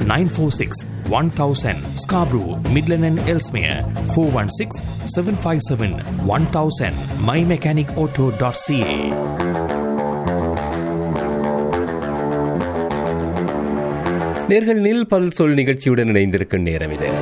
Nine four six one thousand Scarborough Midland and Ellesmere four one six seven five seven one thousand my mechanic auto dot CA நேர்கள் நில் பதில் சொல் நிகழ்ச்சியுடன் இணைந்திருக்கும் நேரம் இது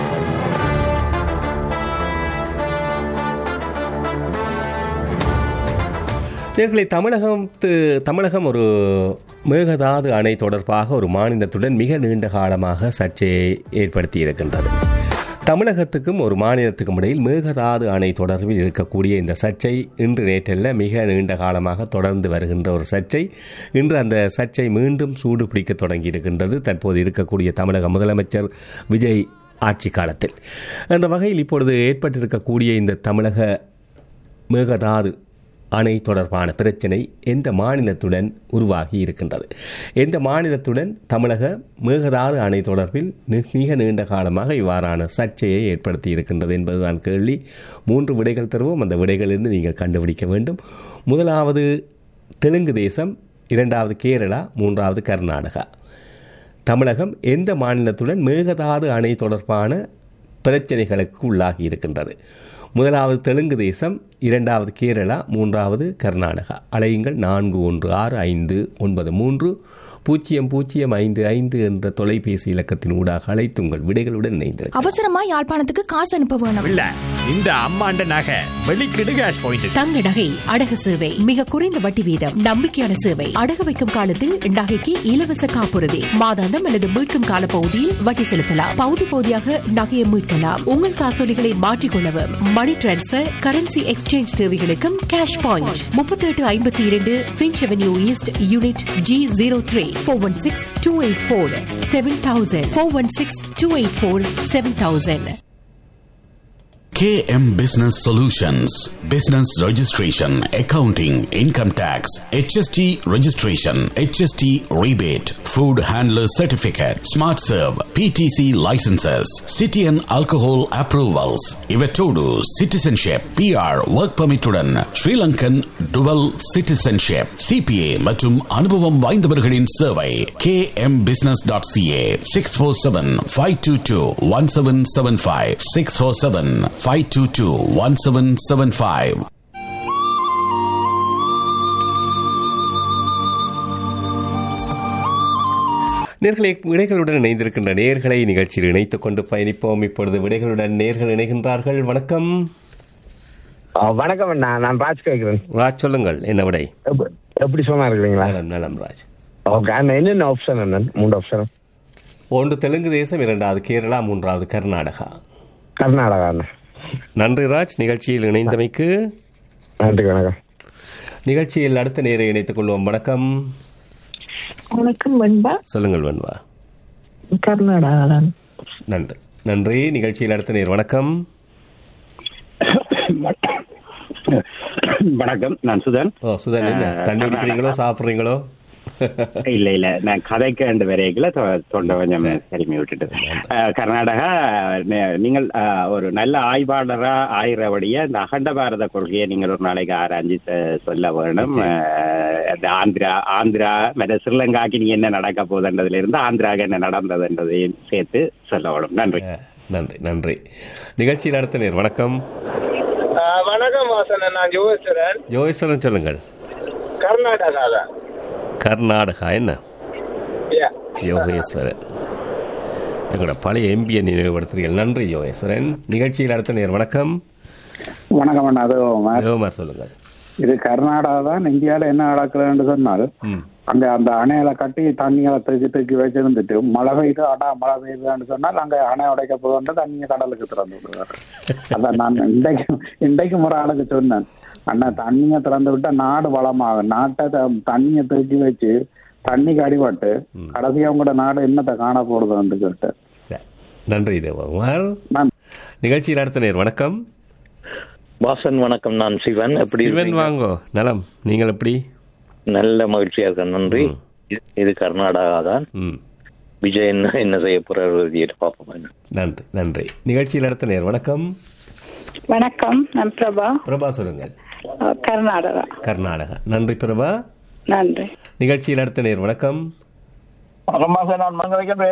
நேர்களை தமிழகம் தமிழகம் ஒரு மேகதாது அணை தொடர்பாக ஒரு மாநிலத்துடன் மிக நீண்ட காலமாக சர்ச்சையை ஏற்படுத்தி இருக்கின்றது தமிழகத்துக்கும் ஒரு மாநிலத்துக்கும் இடையில் மேகதாது அணை தொடர்பில் இருக்கக்கூடிய இந்த சர்ச்சை இன்று நேற்றல்ல மிக நீண்ட காலமாக தொடர்ந்து வருகின்ற ஒரு சர்ச்சை இன்று அந்த சர்ச்சை மீண்டும் சூடு பிடிக்க தொடங்கி இருக்கின்றது தற்போது இருக்கக்கூடிய தமிழக முதலமைச்சர் விஜய் ஆட்சி காலத்தில் அந்த வகையில் இப்பொழுது ஏற்பட்டிருக்கக்கூடிய இந்த தமிழக மேகதாது அணை தொடர்பான பிரச்சினை எந்த மாநிலத்துடன் உருவாகி இருக்கின்றது எந்த மாநிலத்துடன் தமிழக மேகதாது அணை தொடர்பில் மிக நீண்ட காலமாக இவ்வாறான சர்ச்சையை ஏற்படுத்தி இருக்கின்றது என்பதுதான் கேள்வி மூன்று விடைகள் தருவோம் அந்த விடைகளிலிருந்து நீங்கள் கண்டுபிடிக்க வேண்டும் முதலாவது தெலுங்கு தேசம் இரண்டாவது கேரளா மூன்றாவது கர்நாடகா தமிழகம் எந்த மாநிலத்துடன் மேகதாது அணை தொடர்பான பிரச்சனைகளுக்கு உள்ளாகி இருக்கின்றது முதலாவது தெலுங்கு தேசம் இரண்டாவது கேரளா மூன்றாவது கர்நாடகா அலையுங்கள் நான்கு ஒன்று ஆறு ஐந்து ஒன்பது மூன்று பூஜ்ஜியம் பூஜ்ஜியம் ஐந்து ஐந்து என்ற தொலைபேசி இலக்கத்தின் ஊடாக அழைத்து உங்கள் விடைகளுடன் இணைந்திருக்க அவசரமா யாழ்ப்பாணத்துக்கு காசு அனுப்ப வேணும் இல்ல இந்த அம்மாண்ட நகை வெளிக்கிடு கேஷ் பாயிண்ட் தங்க நகை அடகு சேவை மிக குறைந்த வட்டி வீதம் நம்பிக்கையான சேவை அடகு வைக்கும் காலத்தில் நகைக்கு இலவச காப்புறுதி மாதாந்தம் அல்லது மீட்கும் கால பகுதியில் வட்டி செலுத்தலாம் பகுதி பகுதியாக நகையை மீட்கலாம் உங்கள் காசோலிகளை மாற்றிக்கொள்ளவும் மணி டிரான்ஸ்பர் கரன்சி எக்ஸ்சேஞ்ச் தேவைகளுக்கும் கேஷ் பாயிண்ட் முப்பத்தி எட்டு ஐம்பத்தி இரண்டு Finch Avenue East unit G zero three four one six two eight four seven thousand four one six two eight four seven thousand KM Business Solutions Business Registration, Accounting, Income Tax, HST Registration, HST Rebate, Food Handler Certificate, Smart Serve, PTC Licenses, City and Alcohol Approvals, Ivetodu, Citizenship, PR, Work Permit உடன் Sri Lankan Dual Citizenship, CPA மற்றும் அனுபவம் வாய்ந்தவர்களின் சேவை kmbusiness.ca 647-522-1775 647-522-1775 நேர்களை விடைகளுடன் இணைந்திருக்கின்ற நேர்களை நிகழ்ச்சியில் இணைத்துக் கொண்டு பயணிப்போம் இப்பொழுது விடைகளுடன் நேர்கள் இணைகின்றார்கள் வணக்கம் ஆ, வணக்கம் அண்ணா நான் ராஜ் கேட்கிறேன் ராஜ் சொல்லுங்கள் என்ன விடை எப்ப- எப்படி சும்மா இருக்கிறீங்களா நலம் நலம் ராஜ் ஓகே அண்ணா என்னென்ன ஆப்ஷன் அண்ணன் மூணு ஆப்ஷன் ஒன்று தெலுங்கு தேசம் இரண்டாவது கேரளா மூன்றாவது கர்நாடகா கர்நாடகா அண்ணா நன்றி ராஜ் நிகழ்ச்சியில் இணைந்தமைக்கு நன்றி வணக்கம் நிகழ்ச்சியில் அடுத்த நேரை இணைத்துக் கொள்வோம் வணக்கம் வணக்கம் வெண்பா சொல்லுங்கள் வெண்வா கர்நாடகா தான் நன்றி நன்றி நிகழ்ச்சியில் அடுத்த நேர் வணக்கம் வணக்கம் நான் சுதன் ஓ சுதன் என்ன தண்ணி குடிக்கிறீங்களோ சாப்பிட்றீங்களோ இல்ல இல்ல நான் கதைக்கு ரெண்டு வரைகளை தொண்டை கொஞ்சம் சரிமி விட்டுட்டு அஹ், கர்நாடகா நே- நீங்கள் அஹ், ஒரு நல்ல ஆய்வாளரா ஆயிரபடிய இந்த அகண்ட பாரத கொள்கையை நீங்கள் ஒரு நாளைக்கு ஆராய்ஞ்சு சொ- சொல்ல வேணும் அஹ், இந்த ஆந்திரா ஆந்திரா மற்ற ஸ்ரீலங்காக்கு நீ என்ன நடக்க போகுதுன்றதுல இருந்து ஆந்திராவுக்கு என்ன நடந்ததுன்றதையும் சேர்த்து சொல்ல வேணும் நன்றி அஹ், நன்றி நன்றி நிகழ்ச்சியில் அடுத்த நேர் வணக்கம் வணக்கம் வாசன் நான் யோகேஸ்வரன் யோகேஸ்வரன் சொல்லுங்கள் கர்நாடகா தான் கர்நாடகா என்ன யோகேஸ்வரன் எங்களோட பழைய எம்பியை நினைவுபடுத்துறீர்கள் நன்றி யோகேஸ்வரன் நிகழ்ச்சியில் அடுத்த நேர் வணக்கம் வணக்கம் அண்ணா அது உமர். யோகமார் சொல்லுங்கள் இது கர்நாடகா தான் இந்தியால என்ன நடக்குதுன்னு சொன்னால் ம் அங்க அந்த அணையில கட்டி தண்ணிகளை தூக்கி தூக்கி வச்சிருந்துட்டு மழை பெய்யுது அடா மழை பெய்யுதுன்னு சொன்னால் அங்க அணை உடைக்க போகுது தண்ணியை கடலுக்கு திறந்து விடுவார் அதான் நான் இன்றைக்கு இன்றைக்கு ஒரு ஆளுக்கு சொன்னேன் அண்ணா தண்ணியை திறந்து விட்டா நாடு வளமாகும் நாட்டை த- தண்ணியை தூக்கி வச்சு தண்ணிக்கு அடிபட்டு கடைசியா உங்களோட நாடு என்னத்தை காண போடுதுன்னு கேட்டேன் சரி நன்றி தேவகுமார் நான் நிகழ்ச்சியில் அடுத்த நேர் வணக்கம் வாசன் வணக்கம் நான் சிவன் எப்படி சிவன் இருக்கீங்க? வாங்கோ நலம் நீங்கள் எப்படி நல்ல மகிழ்ச்சியா இருக்கேன் நன்றி இது- இது கர்நாடகா தான் ம் விஜய் என்ன என்ன செய்ய போறாரு எழுதிட்டு பார்ப்போம் நன்றி நன்றி நிகழ்ச்சியில் அடுத்த நேர் வணக்கம் வணக்கம் நான் பிரபா பிரபா சொல்லுங்கள் அஹ், கர்நாடகா கர்நாடகா நன்றி பிரபா நன்றி நிகழ்ச்சியில் அடுத்த நேர் வணக்கம் வணக்கம் வாசன் நான் மங்க வைக்கிறேன்